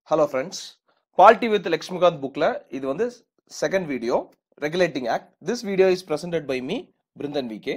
hello friends polity with Laxmikanth புக்ல இது வந்து second video regulating act this video is presented by me Brindhan VK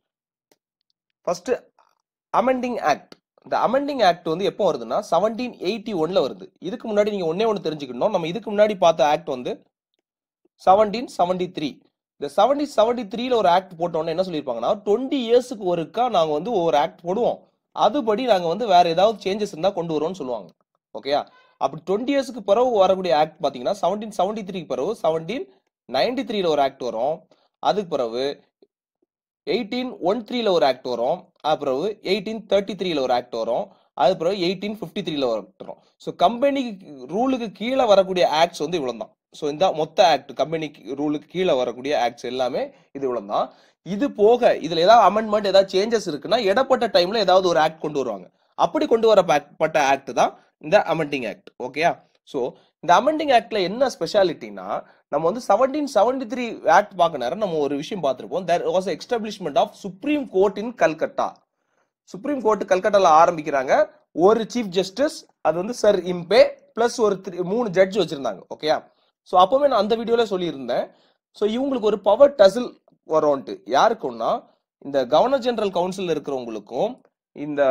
first amending act இந்த amending act வந்து எப்போ வருதுன்னா செவன்டீன் எயிட்டி ஒன்ல வருது இதுக்கு முன்னாடி நீங்க ஒன்னே ஒன்று தெரிஞ்சுக்கணும் நம்ம இதுக்கு முன்னாடி பார்த்த ஆக்ட் வந்து செவன்டீன் செவன்டி த்ரீ இந்த செவன்டி செவன்டி த்ரீல ஒரு ஆக்ட் போட்டோன்னே என்ன சொல்லியிருப்பாங்கன்னா டுவெண்ட்டி இயர்ஸுக்கு ஒருக்கா நாங்கள் வந்து ஒவ்வொரு ஆக்ட் போடுவோம் அதுபடி நாங்கள் வந்து வேற ஏதாவது சேஞ்சஸ் இருந்தால் கொண்டு வரோம்னு சொல்லுவாங்க ஓகேயா அப்படி டுவெண்ட்டி இயர்ஸ்க்கு பிறகு வரக்கூடிய ஆக்ட் பார்த்தீங்கன்னா செவன்டீன் செவன்டி த்ரீக்கு பிறகு செவன்டீன் நைன்டி த்ரீல ஒரு ஆக்ட் வரும் அதுக்கு பிறகு எயிட்டீன் ஒன் த்ரீல ஒரு ஆக்ட் வரும் அது பிறகு எயிட்டீன் தேர்ட்டி த்ரீல ஒரு ஆக்ட் வரும் அது பிறகு எயிட்டீன் ஃபிஃப்டி த்ரீல ஒரு ஆக்ட் வரும் ஸோ கம்பெனி ரூலுக்கு கீழே வரக்கூடிய ஆக்ட்ஸ் வந்து இவ்வளோ தான் ஸோ இந்த மொத்த ஆக்ட் கம்பெனி ரூலுக்கு கீழே வரக்கூடிய ஆக்ட்ஸ் எல்லாமே இது இவ்வளோ தான் இது போக இதுல ஏதாவது அமெண்ட்மெண்ட் ஏதாவது சேஞ்சஸ் இருக்குன்னா இடப்பட்ட டைம்ல ஏதாவது ஒரு ஆக்ட் கொண்டு வருவாங்க அப்படி கொண்டு வரப்பட்ட ஆக்ட் தான் இந்த அமெண்டிங் ஆக்ட் ஓகேயா ஸோ இந்த அமெண்டிங் ஆக்ட்ல என்ன ஸ்பெஷாலிட்டினா நம்ம வந்து செவன்டீன் செவன்டி த்ரீ ஆக்ட் பார்க்க நேரம் நம்ம ஒரு விஷயம் பார்த்துருப்போம் there was establishment of supreme court in Calcutta supreme court கல்கட்டால ஆரம்பிக்கிறாங்க ஒரு சீஃப் ஜஸ்டிஸ் அது வந்து சர் இம்பே பிளஸ் ஒரு த்ரீ மூணு ஜட்ஜ் வச்சிருந்தாங்க ஓகேயா ஸோ அப்பவுமே நான் அந்த வீடியோல சொல்லியிருந்தேன் ஸோ இவங்களுக்கு ஒரு பவர் டசில் வரும்ன்ட்டு யாருக்கும்னா இந்த கவர்னர் ஜெனரல் கவுன்சில் இருக்கிறவங்களுக்கும் இந்த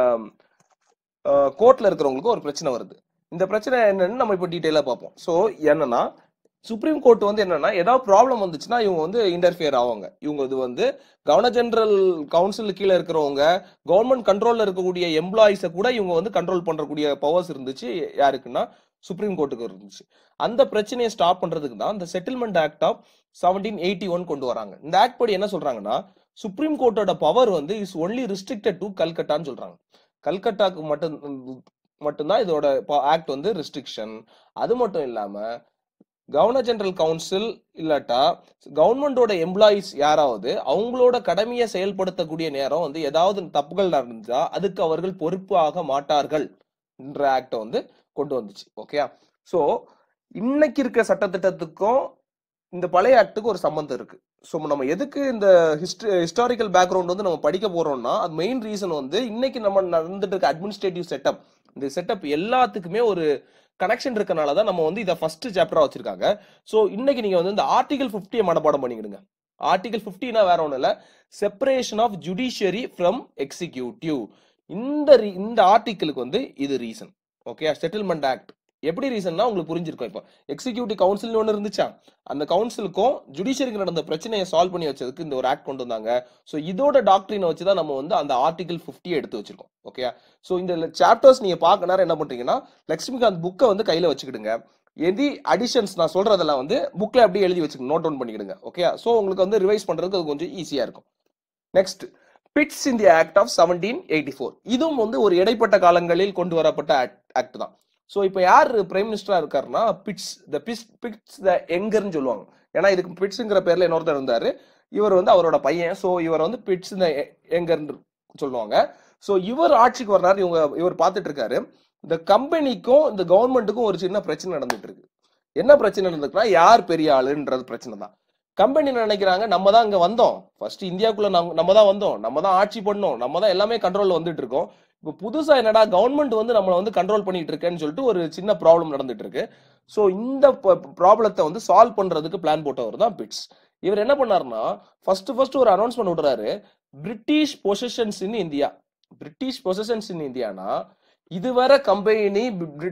கோர்ட்ல இருக்கிறவங்களுக்கும் ஒரு பிரச்சனை வருது இந்த பிரச்சனை என்னன்னு நம்ம இப்போ டீட்டெயிலாக பார்ப்போம் ஸோ என்னன்னா சுப்ரீம் கோர்ட் வந்து என்னன்னா ஏதாவது ப்ராப்ளம் வந்துச்சுன்னா இவங்க வந்து இன்டர்ஃபியர் ஆவாங்க இவங்க இது வந்து கவர்னர் ஜெனரல் கவுன்சில் கீழே இருக்கிறவங்க கவர்மெண்ட் கண்ட்ரோல்ல இருக்கக்கூடிய எம்ப்ளாயிஸை கூட இவங்க வந்து கண்ட்ரோல் பண்றக்கூடிய பவர்ஸ் இருந்துச்சு யாருக்குன்னா சுப்ரீம் கோர்ட்டுக்கு இருந்துச்சு அந்த பிரச்சனையை ஸ்டாப் பண்றதுக்கு தான் இந்த settlement act of seventeen eighty one கொண்டு வராங்க இந்த ஆக்ட் படி என்ன சொல்றாங்கன்னா சுப்ரீம் கோர்ட்டோட பவர் வந்து இஸ் ஒன்லி ரிஸ்ட்ரிக்டட் டு கல்கட்டான்னு சொல்றாங்க கல்கட்டாக்கு மட்டும் மட்டும்தான் இதோட ஆக்ட் வந்து ரெஸ்ட்ரிக்ஷன் அது மட்டும் இல்லாம கவர்னர் ஜெனரல் கவுன்சில் இல்லாட்டா கவர்மெண்டோட எம்ப்ளாயிஸ் யாராவது அவங்களோட கடமையை செயல்படுத்தக்கூடிய நேரம் வந்து ஏதாவது தப்புகள் நடந்தா அதுக்கு அவர்கள் பொறுப்பாக மாட்டார்கள் என்ற ஆக்டை வந்து கொண்டு வந்துச்சு ஓகே ஸோ இன்னைக்கு இருக்க சட்டத்திட்டத்துக்கும் இந்த பழைய ஆக்டுக்கு ஒரு சம்பந்தம் இருக்கு ஸோ நம்ம எதுக்கு இந்த ஹிஸ்ட ஹிஸ்டாரிக்கல் பேக்ரவுண்ட் வந்து நம்ம படிக்க போறோம்னா அது மெயின் ரீசன் வந்து இன்னைக்கு நம்ம நடந்துட்டு இருக்க அட்மினிஸ்ட்ரேட்டிவ் செட்டப் இந்த செட்டப் எல்லாத்துக்குமே ஒரு கனெக்ஷன் இருக்கனால தான் நம்ம வந்து இதை ஃபர்ஸ்ட் சாப்டரா வச்சிருக்காங்க ஸோ இன்னைக்கு நீங்க வந்து இந்த ஆர்டிகல் ஃபிஃப்டியை மனப்பாடம் பண்ணிக்கிடுங்க ஆர்டிகல் ஃபிஃப்டினா வேற ஒன்றும் இல்லை separation of judiciary from executive இந்த இந்த ஆர்டிக்கிளுக்கு வந்து இது ரீசன் ஓகே செட்டில்மெண்ட் ஆக்ட் எப்படி ரீசன்னா உங்களுக்கு புரிஞ்சிருக்கும் இப்போ எக்ஸிக்யூட்டிவ் கவுன்சில் ஒன்று இருந்துச்சா அந்த கவுன்சிலுக்கும் ஜுடிஷியரிக்கு நடந்த பிரச்சனையை சால்வ் பண்ணி வச்சதுக்கு இந்த ஒரு ஆக்ட் கொண்டு வந்தாங்க ஸோ இதோட டாக்டரினை வச்சு தான் நம்ம வந்து அந்த ஆர்டிகல் ஃபிஃப்டியை எடுத்து வச்சிருக்கோம் ஓகே ஸோ இந்த சாப்டர்ஸ் நீங்க பார்க்க நேரம் என்ன பண்றீங்கன்னா லக்ஷ்மிகாந்த் புக்கை வந்து கையில வச்சுக்கிடுங்க எதி அடிஷன்ஸ் நான் சொல்றதெல்லாம் வந்து புக்ல அப்படியே எழுதி வச்சுக்கணும் நோட் டவுன் பண்ணிக்கிடுங்க ஓகே ஸோ உங்களுக்கு வந்து ரிவைஸ் பண்றதுக்கு அது கொஞ்சம் ஈஸியா இருக்கும் next Pitt's in the act of seventeen eighty four இதுவும் வந்து ஒரு இடைப்பட்ட காலங்களில் கொண்டு வரப்பட்ட ஆக்ட் தான் ஸோ இப்போ யார் பிரைம் மினிஸ்டரா இருக்காருன்னா Pitt's the Pitt's Pitt's the எங்கர்னு சொல்லுவாங்க ஏன்னா இதுக்கு பிட்ஸுங்கிற பேர்ல இன்னொருத்தர் இருந்தாரு இவர் வந்து அவரோட பையன் ஸோ இவர் வந்து பிட்ஸ் த எங்கர்னு சொல்லுவாங்க ஸோ இவர் ஆட்சிக்கு வர்றாரு இவங்க இவர் பார்த்துட்டு இருக்காரு இந்த கம்பெனிக்கும் இந்த கவர்மெண்ட்டுக்கும் ஒரு சின்ன பிரச்சனை நடந்துட்டு இருக்கு என்ன பிரச்சனை நடந்துக்குன்னா யார் பெரிய ஆளுன்றது பிரச்சனை தான் கம்பெனி நினைக்கிறாங்க நம்ம தான் இங்க வந்தோம் ஃபர்ஸ்ட் இந்தியாவுக்குள்ள நம்ம தான் வந்தோம் நம்ம தான் ஆட்சி பண்ணோம் நம்ம தான் எல்லாமே கண்ட்ரோல்ல வந்துட்டு இருக்கோம் இப்போ புதுசா என்னடா கவர்மெண்ட் வந்து நம்மளை வந்து கண்ட்ரோல் பண்ணிட்டு இருக்கேன்னு சொல்லிட்டு ஒரு சின்ன ப்ராப்ளம் நடந்துட்டு இருக்கு ஸோ இந்த ப்ராப்ளத்தை வந்து சால்வ் பண்றதுக்கு பிளான் போட்டவர் தான் பிட்ஸ் இவர் என்ன பண்ணாருன்னா ஃபர்ஸ்ட் ஃபர்ஸ்ட் ஒரு அனௌன்ஸ்மெண்ட் விடுறாரு British possessions in India British possessions in இந்தியானா இதுவரை கம்பெனி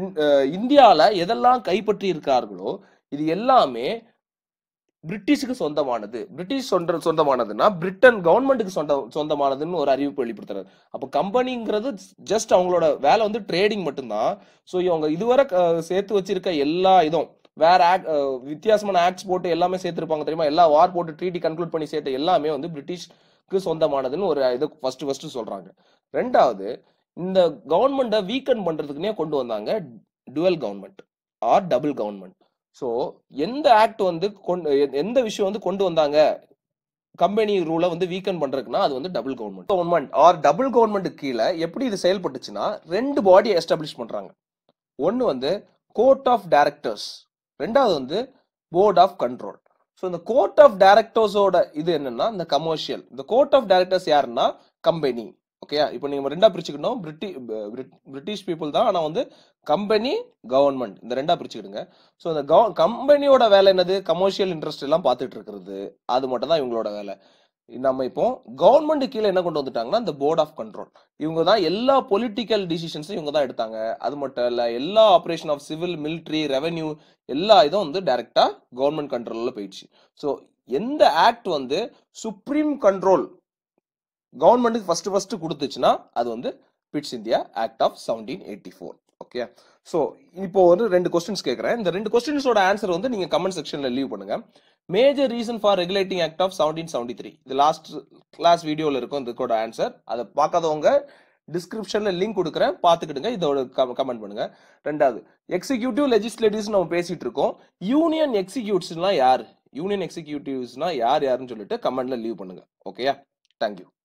இந்தியால எதெல்லாம் கைப்பற்றி இருக்கார்களோ இது எல்லாமே பிரிட்டிஷுக்கு சொந்தமானது பிரிட்டிஷ் சொந்த சொந்தமானதுன்னா பிரிட்டன் கவர்மெண்ட்டுக்கு சொந்த சொந்தமானதுன்னு ஒரு அறிவிப்பு வெளிப்படுத்துறாரு அப்போ கம்பெனிங்கிறது ஜஸ்ட் அவங்களோட வேலை வந்து ட்ரேடிங் மட்டும்தான் ஸோ இவங்க இதுவரை சேர்த்து வச்சிருக்க எல்லா இதுவும் வேற ஆக்ட் வித்தியாசமான ஆக்ட்ஸ் போட்டு எல்லாமே சேர்த்துருப்பாங்க தெரியுமா எல்லா வார் போட்டு ட்ரீட்டி கன்க்ளூட் பண்ணி சேர்த்த எல்லாமே வந்து பிரிட்டிஷ்க்கு சொந்தமானதுன்னு ஒரு இது ஃபர்ஸ்ட் ஃபர்ஸ்ட் சொல்றாங்க ரெண்டாவது இந்த கவர்மெண்ட்டை வீக்கன் பண்றதுக்குனே கொண்டு வந்தாங்க dual government or double government so எந்த ஆக்ட் வந்து கொண்டு எந்த விஷயம் வந்து கொண்டு வந்தாங்க கம்பெனி ரூலை வந்து வீக்கன் பண்றதுக்குன்னா அது வந்து double government government or double government கீழே எப்படி இது செயல்பட்டுச்சுன்னா ரெண்டு பாடியை எஸ்டாப்ளிஷ் பண்றாங்க ஒன்று வந்து கோர்ட் ஆஃப் டைரக்டர்ஸ் ரெண்டாவது வந்து போர்ட் ஆஃப் கண்ட்ரோல் ஸோ இந்த கோர்ட் ஆஃப் டைரக்டர்ஸோட இது என்னன்னா இந்த கமர்ஷியல் இந்த கோர்ட் ஆஃப் டைரக்டர்ஸ் யாருன்னா கம்பெனி ஓகேயா இப்போ நீங்க ரெண்டா பிரிச்சுக்கணும் பிரிட்டி பிரிட்டிஷ் பீப்புள் தான் ஆனா வந்து கம்பெனி கவர்மெண்ட் இந்த ரெண்டா பிரிச்சுக்கிடுங்க ஸோ இந்த கம்பெனியோட வேலை என்னது கமர்ஷியல் இன்ட்ரெஸ்ட் எல்லாம் பார்த்துட்டு இருக்கிறது அது மட்டும் தான் இவங்களோட வேலை நம்ம இப்போ கவர்மெண்ட் கீழே என்ன கொண்டு வந்துட்டாங்கன்னா இந்த போர்ட் ஆஃப் கண்ட்ரோல் இவங்க தான் எல்லா பொலிட்டிக்கல் டிசிஷன்ஸும் இவங்க தான் எடுத்தாங்க அது மட்டும் இல்ல எல்லா operation of civil military revenue எல்லா இதுவும் வந்து டைரக்டா கவர்மெண்ட் கண்ட்ரோல்ல போயிடுச்சு ஸோ எந்த ஆக்ட் வந்து சுப்ரீம் கண்ட்ரோல் கவர்மெண்ட்டுக்கு ஃபர்ஸ்ட் ஃபர்ஸ்ட் கொடுத்துச்சுன்னா அது வந்து Pitt's India act of seventeen eighty four okay so இப்போ வந்து ரெண்டு கொஸ்டின்ஸ் கேட்குறேன் இந்த ரெண்டு கொஸ்டின்ஸோட ஆன்சர் வந்து நீங்க கமெண்ட் செக்ஷன்ல லீவ் பண்ணுங்க major reason for regulating act of seventeen seventy three இது லாஸ்ட் கிளாஸ் வீடியோவில் இருக்கும் இதுக்கோட ஆன்சர் அதை பார்க்காதவங்க டிஸ்கிரிப்ஷன்ல லிங்க் கொடுக்குறேன் பார்த்துக்கிடுங்க இதோட கமெண்ட் பண்ணுங்க ரெண்டாவது எக்ஸிக்யூட்டிவ் லெஜிஸ்லேட்டிவ்ஸ் நம்ம பேசிட்டு இருக்கோம் யூனியன் எக்ஸிக்யூட்டிவ்ஸ்லாம் யார் யூனியன் எக்ஸிக்யூட்டிவ்ஸ்னா யார் யாருன்னு சொல்லிட்டு கமெண்ட்ல லீவ் பண்ணுங்க ஓகேயா தேங்க்யூ